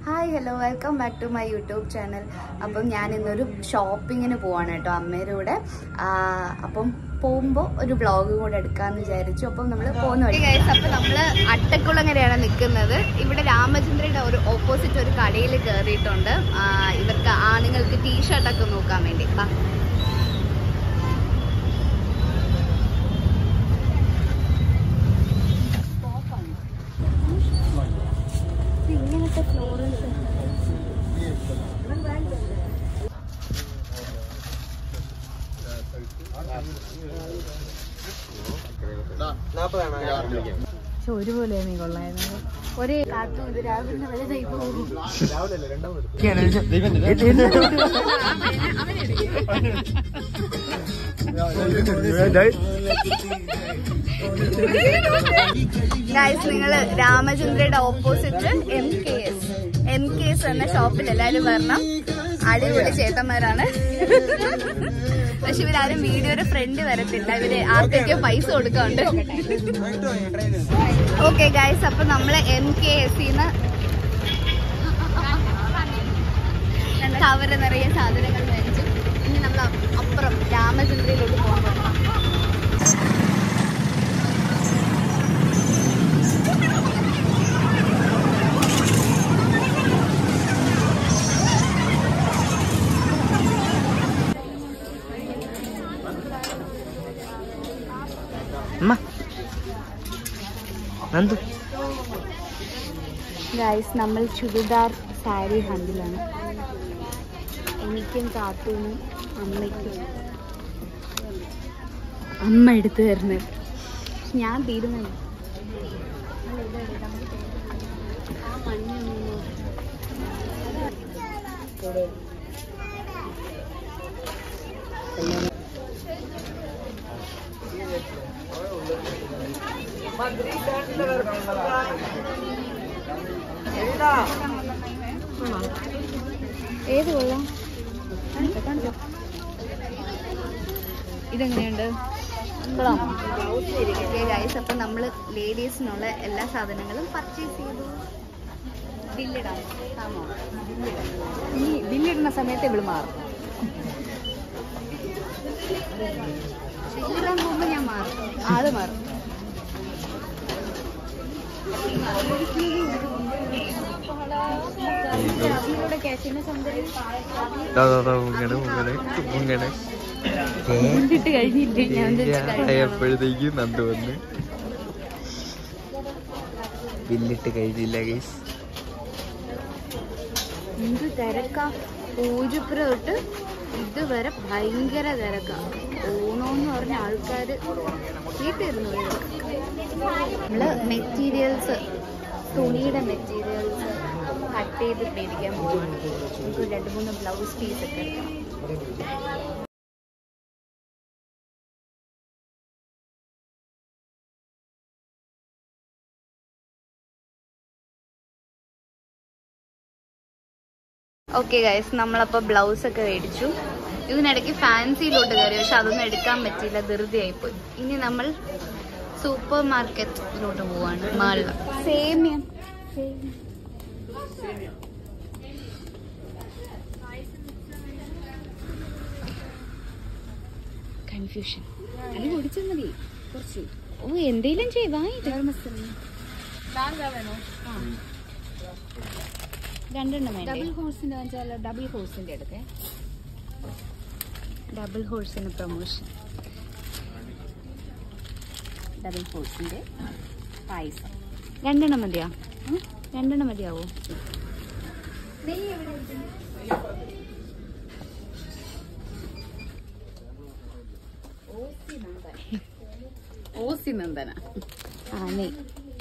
Hi hello welcome back to my YouTube channel അപ്പം ഞാൻ ഇന്നൊരു ഷോപ്പിങ്ങിന് പോവാണ് കേട്ടോ അമ്മയുടെ കൂടെ ആ, അപ്പം പോകുമ്പോൾ ഒരു വ്ളോഗ് കൂടെ എടുക്കാമെന്ന് വിചാരിച്ചു അപ്പം നമ്മൾ പോകുന്ന വഴി ഗൈസ് അപ്പം നമ്മൾ അട്ടക്കുളങ്ങരയാണ് നിൽക്കുന്നത് ഇവിടെ രാമചന്ദ്രയുടെ ഒരു ഓപ്പോസിറ്റ് ഒരു കടയിൽ കയറിയിട്ടുണ്ട് ആ, ഇവർക്ക് ആണുങ്ങൾക്ക് ടീഷർട്ടൊക്കെ നോക്കാൻ വേണ്ടി വാ. ഇങ്ങനത്തെ ഫ്ലോറൽസ് പക്ഷെ ഒരുപോലെ നീ കൊള്ളായിരുന്നു ഒരേ കാത്തു ഇത് രാവിലെ വലുതായി പോകും ഗൈസ് നിങ്ങൾ രാമചന്ദ്രയുടെ opposite M K S M K S എന്ന ഷോപ്പിൽ എല്ലാവരും വരണം അടിപൊളി ചേട്ടന്മാരാണ് പക്ഷെ ഇവരാരും വീഡിയോയുടെ ഫ്രണ്ട് വരത്തില്ല ഇവര് ആർക്കൊക്കെ പൈസ കൊടുക്കാറുണ്ട് ഓക്കെ ഗൈസ് അപ്പൊ നമ്മള് എം കെ എസ് കവറ് നിറയെ സാധനങ്ങൾ മേടിച്ചു ഇനി നമ്മൾ അപ്പുറം രാമചന്ദ്രയിലോട്ട് പോകാൻ പോകണം അമ്മ നന്ദു ഗൈസ് നമ്മൾ ചുരിദാർ സാരി ഹണ്ടിലാണ് എനിക്കും കാത്തൂനും അമ്മയ്ക്കും അമ്മ എടുത്തു തരുന്നത് ഞാൻ തീരുമാനം ആ മഞ്ഞൊന്നും ഏത് കൊള്ളാം ഇതെങ്ങനെയുണ്ട് ഗൈസ് അപ്പം നമ്മൾ ലേഡീസിനുള്ള എല്ലാ സാധനങ്ങളും പർച്ചേസ് ചെയ്തു ബില്ലിടാം ആണോ ഈ ബില്ലിടുന്ന സമയത്ത് ഇവള് മാറും ബില്ലിടാൻ പോകുമ്പോൾ ഞാൻ മാറും അത് മാറും ഇവിടെ കാശിന് സൗന്ദര്യം മുങ്ങണ മുങ്ങണ മുങ്ങണ കൊണ്ടിട്ട് കഴിഞ്ഞില്ലേ ഞാൻ ആയപ്പോഴത്തേക്കും നന്ദു വന്ന് ബില്ലിട്ട് കഴിഞ്ഞില്ല ഗൈസ് എന്ത് തിരക്കാ പൂജപ്പുര തൊട്ട് ഇതുവരെ ഭയങ്കര തിരക്കാ ഓണമെന്ന് പറഞ്ഞ ആൾക്കാര് വീട്ടിലിരുന്നു നമ്മള് മെറ്റീരിയൽസ് തുണിയുടെ മെറ്റീരിയൽസ് കട്ട് ചെയ്ത് മേടിക്കാൻ പോവാണ് നമുക്ക് രണ്ട് മൂന്ന് ബ്ലൗസ് പീസ് ഒക്കെ എടുക്കണം ഓക്കെ ഗൈസ് നമ്മളപ്പോൾ ബ്ലൗസ് ഒക്കെ മേടിച്ചു ഇതിനിടയ്ക്ക് ഫാൻസിയിലോട്ട് കയറി പക്ഷെ അതൊന്നും എടുക്കാൻ പറ്റിയില്ല ധൃതിയായിപ്പോയി ഇനി നമ്മൾ സൂപ്പർ മാർക്കറ്റിലോട്ട് പോവാണ് മാളിൽ സേമിയ കൺഫ്യൂഷൻ അത് കുടിച്ചാൽ മതി കുറച്ച് ഓ എന്തേലും ചെയ് വാങ്ങിട്ട് രണ്ടെണ്ണം വേണ്ടേ ഡബിൾ ഹോഴ്സിന്റെ വെച്ചാൽ ഡബിൾ ഹോഴ്സിന്റെ എടുക്കേ ഡബിൾ ഹോഴ്സിന് പ്രൊമോഷൻ ഡബിൾ ഹോഴ്സിന്റെ പായസം രണ്ടെണ്ണം മതിയോ ഉം? രണ്ടെണ്ണം മതിയാവോ ഓസി നന്ദന ആ നെയ്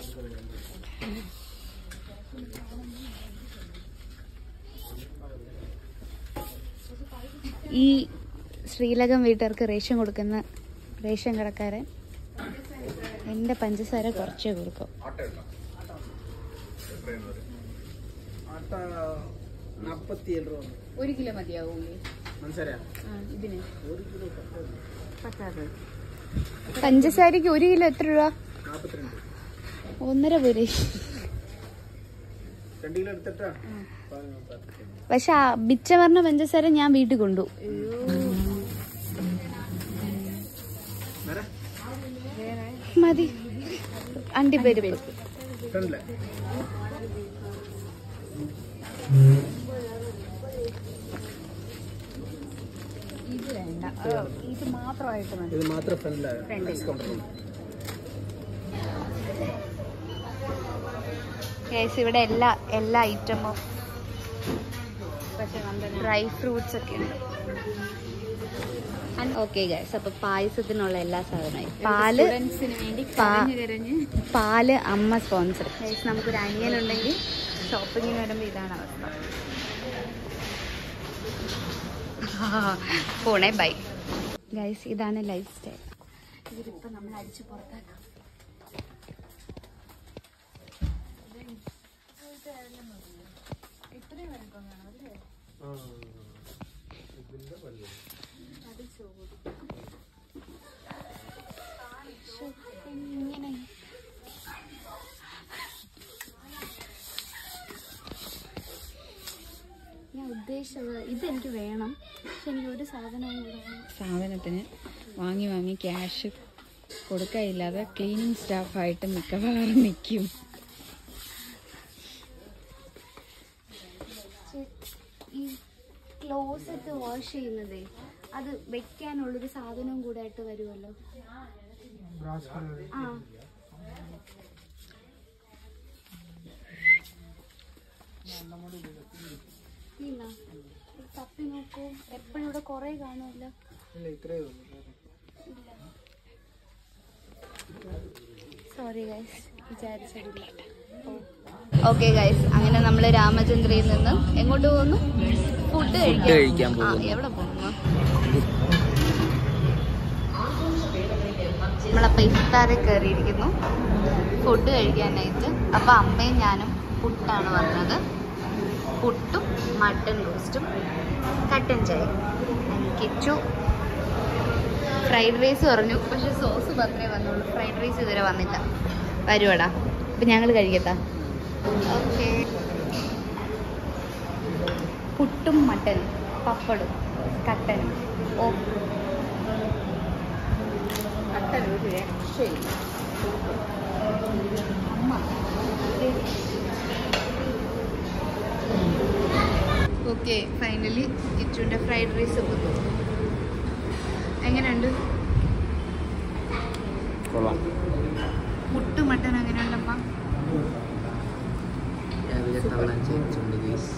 ഈ ശ്രീലകം വീട്ടുകാർക്ക് റേഷൻ കൊടുക്കുന്ന റേഷൻ കടക്കാരൻ എൻ്റെ പഞ്ചസാര കുറച്ചേ കൊടുക്കും നാപ്പത്തിയേഴ് രൂപ ഒരു കിലോ മതിയാവൂലേ മനസ്സിലാ ആ ഇതിന് പത്താറ് പഞ്ചസാരക്ക് ഒരു കിലോ എത്ര രൂപ നാപ്പത്തിരണ്ട് ഒന്നര പോരെ രണ്ട് കിലോ എടുത്തിട്ടാ പക്ഷെ ആ ബിച്ച പറഞ്ഞ പഞ്ചസാര ഞാൻ വീട്ടിൽ കൊണ്ടു മതി അണ്ടിപ്പരിപ്പ് ഫ്രണ്ടിലെ ഇത് വേണ്ട ആ, ഇത് മാത്രമായിട്ട് മതി ഇത് മാത്രം ഫ്രണ്ടിലാണ് ഡിസ്കൗണ്ട് ഗൈസ് ഇവിടെ എല്ലാ എല്ലാ ഐറ്റമും പക്ഷെ നമ്മുടെ ഡ്രൈ ഫ്രൂട്ട്സ് ഒക്കെ ഉണ്ട് ഓക്കെ ഗൈസ് അപ്പൊ പായസത്തിനുള്ള എല്ലാ സാധനമായി പാല് സ്റ്റുഡൻസിന് വേണ്ടി പാ- കരഞ്ഞ് കരഞ്ഞ് പാല് അമ്മ സ്പോൺസർ ഗൈസ് നമുക്കൊരു അനിയനുണ്ടെങ്കിൽ ഷോപ്പിങ്ങിന് വരുമ്പോൾ ഇതാണ് അവസ്ഥ പോണേ ബൈ ഗൈസ് ഇതാണ് ലൈഫ് സ്റ്റൈൽ ഇതിലിപ്പോൾ നമ്മൾ അടിച്ച് പുറത്താക്കാം ഇങ്ങനെ ഞാൻ ഉദ്ദേശിച്ചത് ഇതെനിക്ക് വേണം പക്ഷെ എനിക്ക് ഒരു സാധനവും കൂടെ വേണം. സാധനത്തിന് വാങ്ങി വാങ്ങി ക്യാഷ് കൊടുക്കാനില്ലാതെ ക്ലീനിങ് സ്റ്റാഫായിട്ട് മിക്കവാറും നിൽക്കും പക്ഷെ ഈ ക്ലോസറ്റ് വാഷ് ചെയ്യുന്നതേ അത് വെക്കാനുള്ളൊരു സാധനവും കൂടെ ആയിട്ട് വരുമല്ലോ ആ ഇല്ല ഇത് തപ്പി നോക്കൂ എപ്പോഴും ഇവിടെ കുറേ കാണുമല്ലോ ഇല്ല ഇത്രയേ ഉള്ളൂ സോറി ഗൈസ് വിചാരിച്ചിട്ടില്ല ഓക്കെ ഗൈസ് അങ്ങനെ നമ്മൾ രാമചന്ദ്രയിൽ നിന്ന് എങ്ങോട്ട് പോകുന്നു ഫുഡ് കഴിക്കാൻ കഴിക്കാൻ ആ പോകുന്നു. എവിടെ പോകുന്നു നമ്മളപ്പോ ഇഫ്താറിൽ കയറിയിരിക്കുന്നു ഫുഡ് കഴിക്കാനായിട്ട് അപ്പൊ അമ്മയും ഞാനും പുട്ടാണ് പറഞ്ഞത് പുട്ടും മട്ടൻ റോസ്റ്റും കട്ടൻ ചായ കിച്ചു ഫ്രൈഡ് റൈസ് പറഞ്ഞു പക്ഷെ സോസ് മാത്രമേ വന്നുള്ളൂ ഫ്രൈഡ് റൈസ് ഇതുവരെ വന്നില്ല വരുവാടാ അപ്പൊ ഞങ്ങൾ കഴിക്കട്ടാ ഓക്കെ പുട്ടും മട്ടനും പപ്പടും കട്ടനും ഓ അമ്മ ഓക്കെ ഫൈനലി കിച്ചുവിൻ്റെ ഫ്രൈഡ് റൈസ് വന്നു എങ്ങനെയുണ്ട് കൊള്ളാം പുട്ട് മട്ടൻ എങ്ങനെയുണ്ടമ്മ രാവിലെ തള്ളാൻ ചേച്ചിട്ടുണ്ട് ഗൈസ്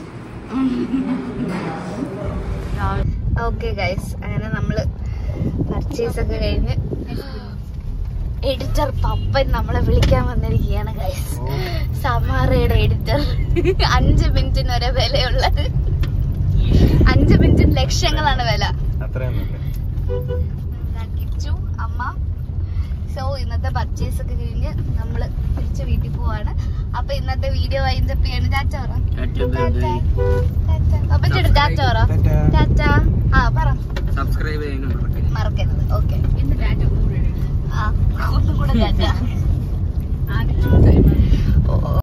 ഓക്കെ ഗൈസ് അങ്ങനെ നമ്മള് പർച്ചേസ് ഒക്കെ കഴിഞ്ഞ് എഡിറ്റർ പപ്പൻ നമ്മളെ വിളിക്കാൻ വന്നിരിക്കുകയാണ് ഗൈസ് സമാറയുടെ എഡിറ്റർ അഞ്ച് മിനിറ്റിന് ഒരേ വിലയുള്ളത് അഞ്ച് മിനിറ്റിന് ലക്ഷങ്ങളാണ് വില അത്രയൊന്നുമില്ല ഇതാ കിച്ചു അമ്മ സോ ഇന്നത്തെ പർച്ചേസ് ഒക്കെ കഴിഞ്ഞ് നമ്മള് തിരിച്ച് വീട്ടിൽ പോവാണ് അപ്പൊ ഇന്നത്തെ വീഡിയോ വൈൻഡപ്പ് ചെയ്യാണ് ചാച്ച പറ അപ്പൊ ചേട്ടാ ചാച്ച പറ ചാച്ച ആ പറ സബ്സ്ക്രൈബ് ചെയ്യാനും മറക്കരുത് മറക്കരുത് ഓക്കെ എന്ന് ഡാറ്റ കൂടുതൽ ആ ഒന്നും കൂടെ ചാച്ച ആദ്യം